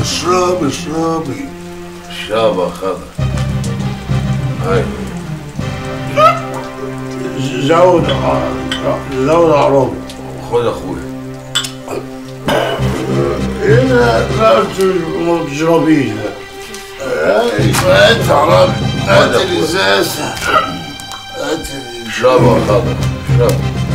اشربي اشربي شابة خضر ايوه زود زود عربي خد اخويا هنا لا ما تشربيش انت عربي هات الازاز هات شابة خضر شابة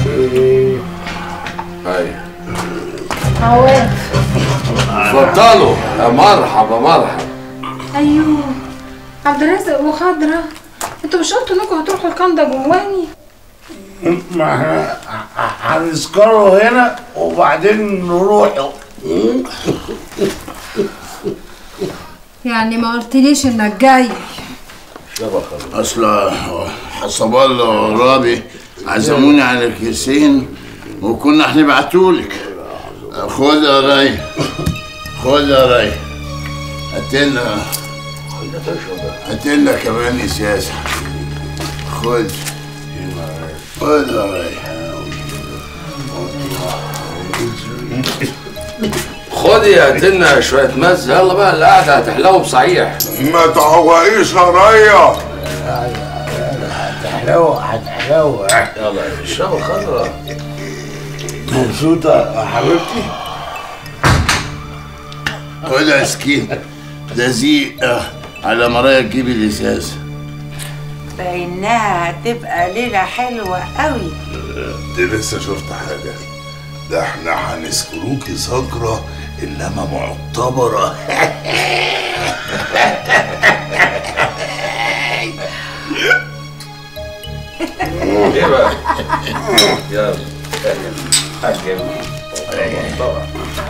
ايوه عواف اتفضلوا يا مرحبا مرحبا ايوه عبد الرازق وخضرة انتوا مش قلتوا انكم هتروحوا الكندا جواني ما احنا هنسكره هنا وبعدين نروح يعني ما قلتليش انك جاي شابة خضر اصل حسب الله ورابي عزموني على كيسين وكنا هنبعتولك خد يا راي خد يا راي هاتلنا هاتلنا كمان ازازه خد خد يا راي خدي هات لنا شوية مز يلا بقى القعدة هتحلو بصحيح ما تعوقيش يا ريا هتحلوة هتحلوة يلا شابة خضرا مبسوطة يا حبيبتي خد يا سكين ده زيق آه، على مرايا تجيبي الازاز بإنها هتبقى ليلة حلوة قوي دي لسه شفت حاجة ده احنا هنسكروكي سكرة انما معتبرة ايه بقى يلا طبعا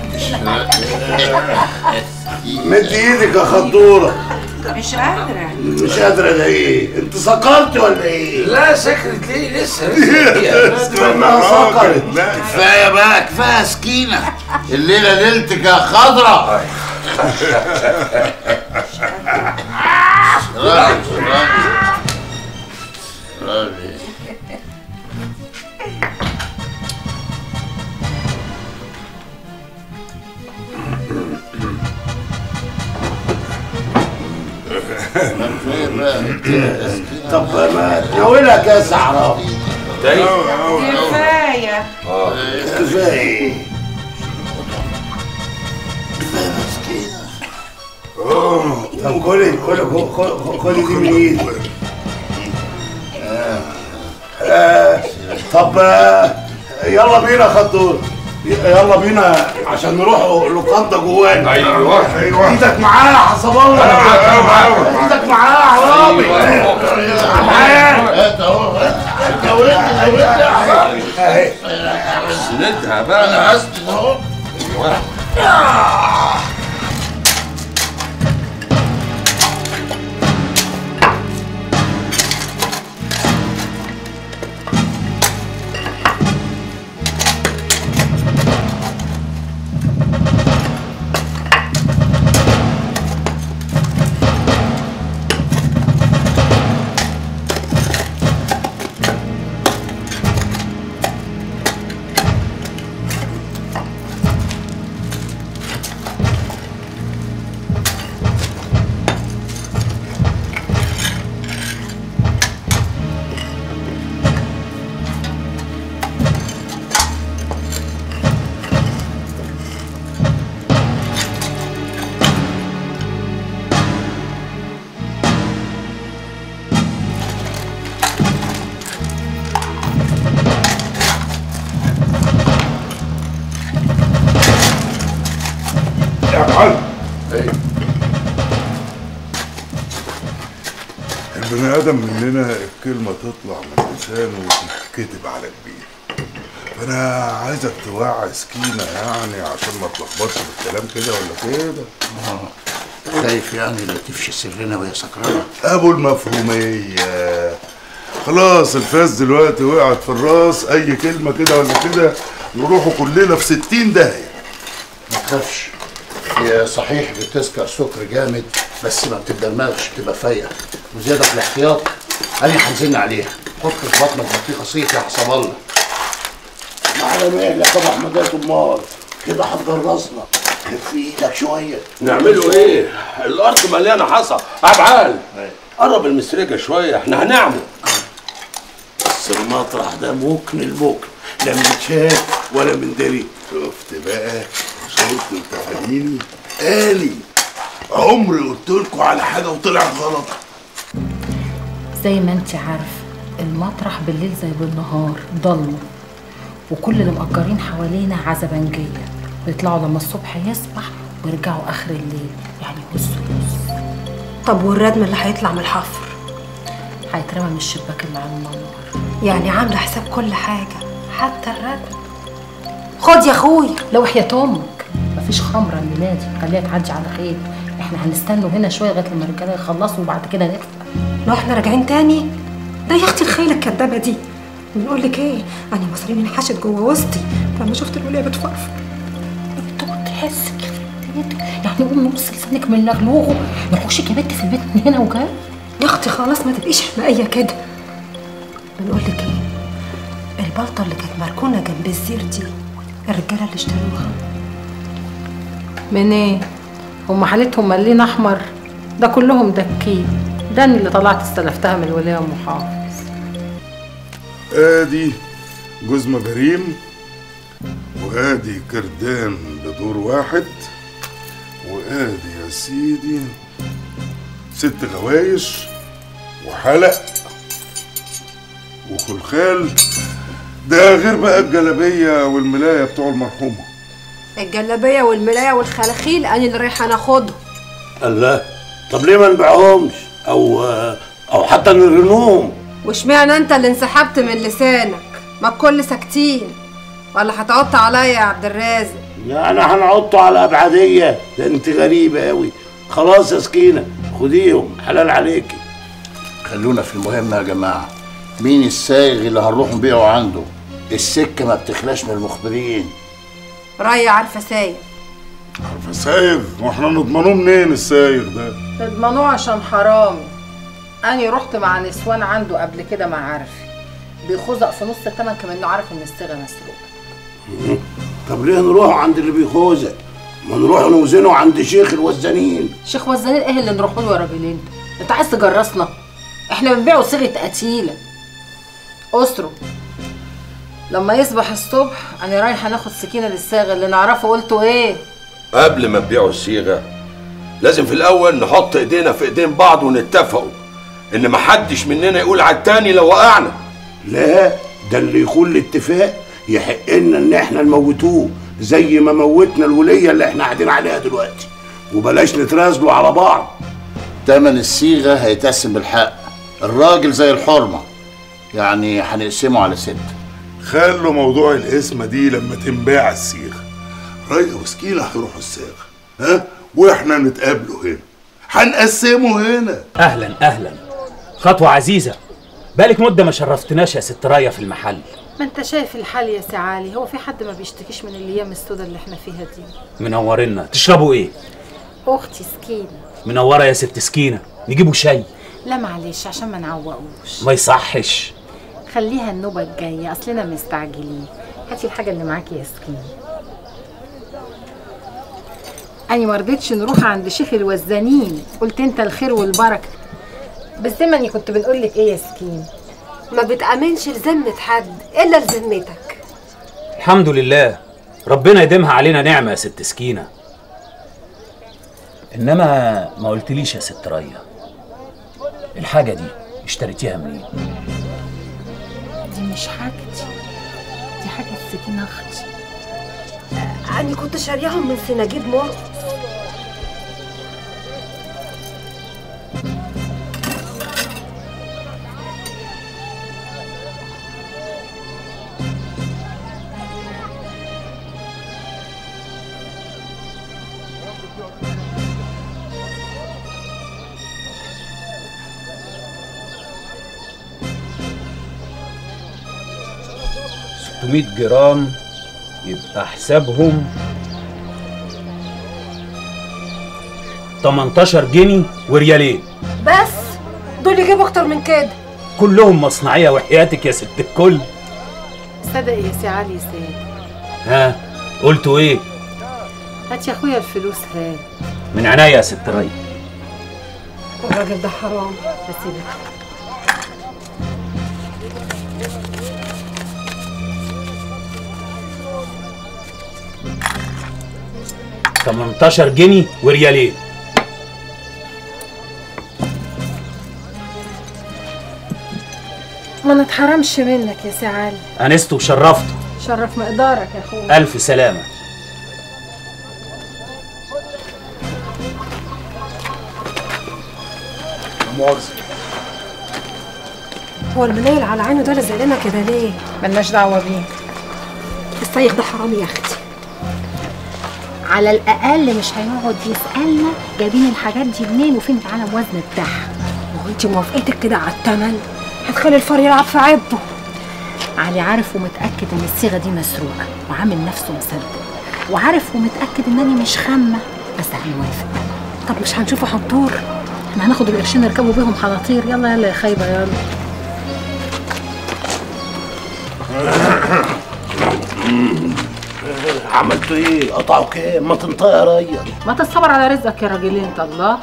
مد ايدك يا خضورة مش قادرة مش قادرة ده ايه؟ انت سكرت ولا ايه؟ لا سكرت ليه لسه لسه انها سكرت لا كفاية بقى كفاية سكينة الليلة ليلتك يا خضرة راجل راجل راجل طب ما ناولها كاس عربي تاني كفاية كفاية ايه؟ كفاية مسكينة طب كلي كلي كلي- كلي دي من ايدي آه. آه. طب آه، يلا بينا خدور يلا بينا عشان نروح لوكاندا جوانا ايوه ايوه ايدك معايا يا حسب الله ايدك معايا يا عرابي معايا انت اهو انت ولدت ولدت اهي سندها بقى انا اسد اهو يا معلم البني ادم مننا الكلمه تطلع من لسانه وتتكتب على كبير فانا عايزك توعي سكينه يعني عشان ما تلخبطش في الكلام كده ولا كده خايف يعني لا تفشي سرنا وهي سكرانه ابو المفهوميه خلاص الفاس دلوقتي وقعت في الراس اي كلمه كده ولا كده نروحوا كلنا في ستين داهيه ما تخافش هي صحيح بتسكر سكر جامد بس ما بتدمغش بتبقى فايقه وزياده في الاحتياط انا هنزلنا عليها حط في بطنك بطيخه صيف يا حسب الله على مهلك يا ابو احمد يا امال كده هتجرسنا خف ايدك شويه نعمله ايه الارض مليانه حصى ابعال قرب المسرجه شويه احنا هنعمل بس المطرح ده ممكن الممكن لا من شاف ولا من دري شفت بقى شفت انت فاهميني قالي عمري قلت لكم على حاجه وطلعت غلط زي ما انت عارفه المطرح بالليل زي بالنهار ضلمه وكل اللي مأجرين حوالينا عزبنجية بيطلعوا لما الصبح يصبح ويرجعوا آخر الليل يعني هس هس طب والردم اللي هيطلع من الحفر هيترمى من الشباك اللي على المنور يعني عامله حساب كل حاجه حتى الردم خد يا اخويا لو وحياة أمك مفيش خمرة الليلة دي خليها تعدي على خير احنا هنستنوا هنا شوية لغاية لما الرجالة يخلصوا وبعد كده نفتح لو احنا راجعين تاني ده يا اختي الخيله الكدابه دي بنقول لك ايه انا مصري انحشت جوه وسطي لما شفت الوليه بتفرفر انتوا تحس يعني قوم نص لسانك من لغلوغه نخشك يا بنت في البيت من هنا وجاي يا اختي خلاص ما تبقيش حماقيه كده بنقول لك ايه البلطه اللي كانت مركونه جنب الزير دي الرجاله اللي اشتروها من ايه؟ هم حالتهم ملين احمر ده كلهم دكين ده أنا اللي طلعت استلفتها من الوليه ام حافظ ادي جوز مباريم وادي كردان بدور واحد وادي يا سيدي ست غوايش وحلق وخلخال ده غير بقى الجلابيه والملايه بتوع المرحومه الجلابيه والملايه والخلاخيل انا اللي رايحه ناخدهم الله طب ليه ما نبيعهمش او او حتى نرنوهم واشمعنى انت اللي انسحبت من لسانك ما الكل ساكتين ولا هتعط عليا يا عبد الرازق يعني هنحطه على ابعديه ده انت غريبه قوي خلاص يا سكينه خديهم حلال عليكي خلونا في المهم يا جماعه مين السايغ اللي هنروح نبيعه عنده السكه ما بتخلاش من المخبرين راية عارفه سايق عارفه سايغ واحنا نضمنوه منين السايغ ده تضمنوه عشان حرامي أنا رحت مع نسوان عنده قبل كده مع عارفي بيخزق في نص التمن كمان انه عارف ان الصيغه مسروقه طب ليه نروح عند اللي بيخوزك ما نروح نوزنه عند شيخ الوزانين شيخ وزانين ايه اللي نروح له يا راجلين انت عايز تجرسنا احنا بنبيعوا صيغه قتيله اسره لما يصبح الصبح انا رايحه ناخد سكينه للصاغ اللي نعرفه قلته ايه قبل ما تبيعوا الصيغه لازم في الاول نحط ايدينا في ايدين بعض ونتفقوا ان محدش مننا يقول على التاني لو وقعنا لا ده اللي يخون الاتفاق يحق لنا ان احنا نموتوه زي ما موتنا الوليه اللي احنا قاعدين عليها دلوقتي وبلاش نترازلوا على بعض تمن الصيغه هيتقسم بالحق الراجل زي الحرمه يعني هنقسمه على ستة خلوا موضوع القسمة دي لما تنباع الصيغة راية وسكينة هيروحوا الصاغة ها واحنا نتقابلوا هنا هنقسمه هنا اهلا اهلا خطوه عزيزه بالك مده ما شرفتناش يا ست رايه في المحل ما انت شايف الحال يا سي علي هو في حد ما بيشتكيش من الايام السوداء اللي احنا فيها دي منورنا تشربوا ايه اختي سكينه منوره يا ست سكينه نجيبوا شاي لا معلش عشان ما نعوقوش ما يصحش خليها النوبه الجايه اصلنا مستعجلين هاتي الحاجه اللي معاكي يا سكينه أنا ما رضيتش نروح عند شيخ الوزانين قلت انت الخير والبركه بس زي اني كنت بنقول لك ايه يا سكين ما بتأمنش لذمة حد إلا لذمتك الحمد لله ربنا يديمها علينا نعمه يا ست سكينه انما ما قلتليش يا ست رايه الحاجه دي اشتريتيها منين دي مش حاجتي دي حاجه سكينه اختي أنا كنت شارياهم من سناجيب مرقص ستمائة جرام يبقى حسابهم 18 جنيه وريالين بس دول يجيبوا أكتر من كده كلهم مصنعيه وحياتك يا ست الكل صدق يا سي علي سيد ها قلتوا ايه هات يا اخويا الفلوس هات من عناية يا ست ريا الراجل ده حرام بسيبك 18 جنيه وريالين ما نتحرمش منك يا سي علي انست وشرفته شرف مقدارك يا اخويا الف سلامه مؤاخذة هو المنيل على عينه ده لازق لنا كده ليه؟ ملناش دعوه بيه السايق ده حرامي يا اختي على الاقل مش هيقعد يسالنا جايبين الحاجات دي منين وفين العالم وزن بتاعها هو انت موافقتك كده على التمن هتخلي الفار يلعب في عبه علي عارف ومتاكد ان الصيغه دي مسروقه وعامل نفسه مصدق وعارف ومتاكد انني مش خامه بس هيوافق طب مش هنشوفه حنطور احنا هناخد القرشين نركبوا بيهم حناطير يلا يلا يا خايبه يلا عملتوا ايه؟ قطعوا كام؟ ما تنطق يا ريا ما تصبر على رزقك يا راجل انت الله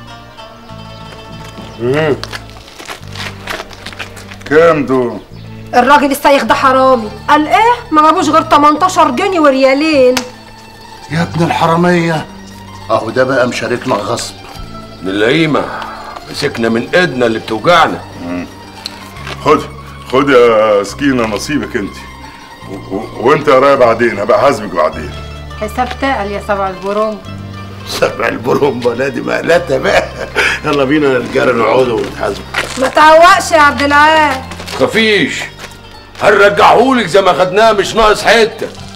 كام دول؟ الراجل السايق ده حرامي قال ايه ما جابوش غير 18 جنيه وريالين يا ابن الحرامية اهو ده بقى مشاركنا غصب من اللئيمة مسكنا من ايدنا اللي بتوجعنا خد خد يا سكينة نصيبك انت و- و- وانت يا رايا بعدين هبقى حاسبك بعدين حساب تقل يا سبع البروم سبع البرومبا نادي مقلتها بقى يلا بينا يا رجاله نقعدوا ونتحاسبوا ما تعوقش يا عبد العال خفيش هنرجعهولك زي ما خدناه مش ناقص حته